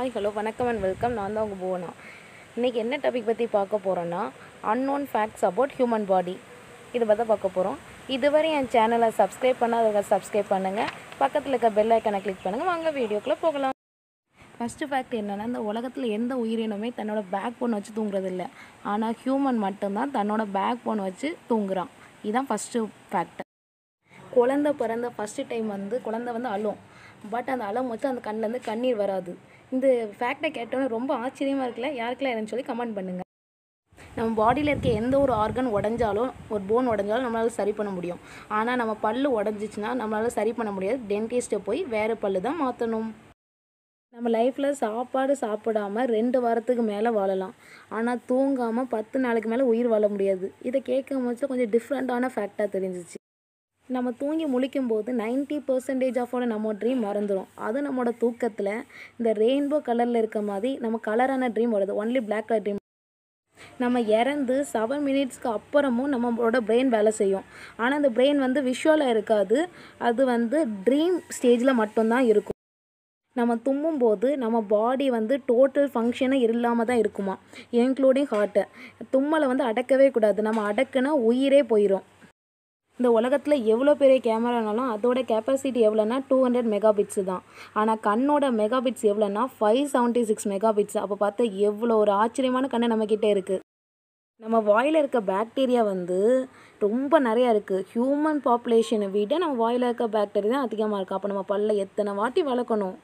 hi hello வணக்கம் and welcome நான் தான் உங்கள் புவனா இன்றைக்கி என்ன டாபிக் பற்றி பார்க்க போகிறோன்னா unknown facts about human body இதை பற்றி பார்க்க போகிறோம் இதுவரை என் சேனலை சப்ஸ்கிரைப் பண்ணாதவங்க சப்ஸ்கிரைப் பண்ணுங்கள் பக்கத்தில் இருக்க பெல் ஐக்கனை கிளிக் பண்ணுங்கள் வாங்க வீடியோக்குள்ளே போகலாம் ஃபஸ்ட்டு ஃபேக்ட் என்னென்னா இந்த உலகத்தில் எந்த உயிரினமே தன்னோட பேக் போன் வச்சு தூங்குறது இல்லை ஆனால் ஹியூமன் மட்டும்தான் தன்னோட பேக் போன் வச்சு தூங்குறான் இதுதான் ஃபஸ்ட்டு ஃபேக்ட் குழந்த பிறந்த ஃபஸ்ட்டு டைம் வந்து குழந்த வந்து அழும் பட் அந்த அழும் வச்சு அந்த கண்ணிலேருந்து கண்ணீர் வராது இந்த ஃபேக்டை கேட்டோன்னே ரொம்ப ஆச்சரியமாக இருக்குல்ல யாருக்கெல்லாம் என்னன்னு சொல்லி கமெண்ட் பண்ணுங்கள் நம்ம பாடியில் இருக்க எந்த ஒரு ஆர்கன் உடஞ்சாலும் ஒரு போன் உடஞ்சாலும் நம்மளால சரி பண்ண முடியும் ஆனால் நம்ம பல்லு உடஞ்சிச்சின்னா நம்மளால சரி பண்ண முடியாது டென்டிஸ்ட்டை போய் வேறு பல்லு தான் மாற்றணும் நம்ம லைஃப்பில் சாப்பாடு சாப்பிடாம ரெண்டு வாரத்துக்கு மேலே வாழலாம் ஆனால் தூங்காமல் பத்து நாளைக்கு மேலே உயிர் வாழ முடியாது இதை கேட்கும் போது கொஞ்சம் டிஃப்ரெண்ட்டான ஃபேக்டாக தெரிஞ்சிச்சு நம்ம தூங்கி முழிக்கும் போது நைன்ட்டி பர்சன்டேஜ் ஆஃபோட நம்ம ட்ரீம் மறந்துடும் அது நம்மளோட தூக்கத்தில் இந்த ரெயின்போ கலரில் இருக்க மாதிரி நம்ம கலரான ட்ரீம் வருது ஒன்லி பிளாக் கலர் ட்ரீம் நம்ம இறந்து செவன் மினிட்ஸ்க்கு அப்புறமும் நம்மளோட பிரெயின் வேலை செய்யும் ஆனால் அந்த பிரெயின் வந்து விஷுவலாக இருக்காது அது வந்து ட்ரீம் ஸ்டேஜில் மட்டும்தான் இருக்கும் நம்ம தும்மும் போது நம்ம பாடி வந்து டோட்டல் ஃபங்க்ஷனே இல்லாமல் தான் இருக்குமா இன்க்ளூடிங் ஹார்ட்டை தும்மலை வந்து அடக்கவே கூடாது நம்ம அடக்குனா உயிரே போயிடும் இந்த உலகத்தில் எவ்வளோ பெரிய கேமரானாலும் அதோட கெப்பாசிட்டி எவ்வளோனா டூ ஹண்ட்ரட் மெகாபிட்ஸு தான் ஆனால் கண்ணோட மெகாபிட்ஸ் எவ்வளோனா ஃபைவ் செவன்ட்டி சிக்ஸ் மெகாபிட்ஸ் அப்போ பார்த்தா எவ்வளோ ஒரு ஆச்சரியமான கண்ணு நம்மக்கிட்ட இருக்குது நம்ம வாயில் இருக்க பாக்டீரியா வந்து ரொம்ப நிறையா இருக்குது ஹியூமன் பாப்புலேஷனை விட நம்ம வாயில் இருக்க பாக்டீரியா தான் அதிகமாக இருக்குது அப்போ நம்ம பல்ல எத்தனை வாட்டி வளர்க்கணும்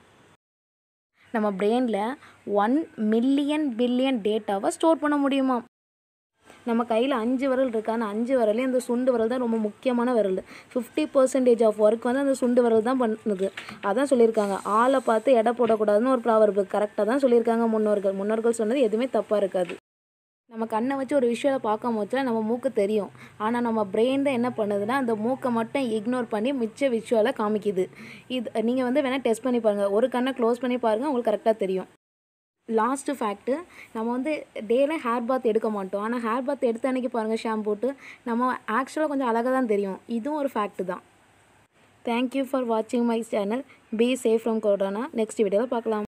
நம்ம பிரெயினில் ஒன் மில்லியன் பில்லியன் டேட்டாவை ஸ்டோர் பண்ண முடியுமா நம்ம கையில் அஞ்சு விரல் இருக்கு ஆனால் அஞ்சு விரலையும் அந்த சுண்டு விரல் தான் ரொம்ப முக்கியமான விரல் ஃபிஃப்டி பர்சன்டேஜ் ஆஃப் ஒர்க் வந்து அந்த சுண்டு விரல் தான் பண்ணுது அதான் சொல்லியிருக்காங்க ஆளை பார்த்து எடை போடக்கூடாதுன்னு ஒரு ப்ராவர்பு கரெக்டாக தான் சொல்லியிருக்காங்க முன்னோர்கள் முன்னோர்கள் சொன்னது எதுவுமே தப்பாக இருக்காது நம்ம கண்ணை வச்சு ஒரு விஷுவலை பார்க்கும் போச்சுல நம்ம மூக்கு தெரியும் ஆனால் நம்ம பிரெயின் தான் என்ன பண்ணுதுன்னா அந்த மூக்கை மட்டும் இக்னோர் பண்ணி மிச்ச விஷுவலை காமிக்குது இது நீங்கள் வந்து வேணால் டெஸ்ட் பண்ணி பாருங்கள் ஒரு கண்ணை க்ளோஸ் பண்ணி பாருங்கள் உங்களுக்கு கரெக்டாக தெரியும் லாஸ்ட்டு ஃபேக்ட்டு நம்ம வந்து டெய்லியும் ஹேர் பாத் எடுக்க மாட்டோம் ஆனால் ஹேர் பாத் எடுத்த அன்றைக்கி பாருங்கள் ஷாம்பு போட்டு நம்ம ஆக்சுவலாக கொஞ்சம் அழகாக தான் தெரியும் இதுவும் ஒரு ஃபேக்ட்டு தான் தேங்க்யூ ஃபார் வாட்சிங் my channel be safe from corona next வீடியோவில் பார்க்கலாம்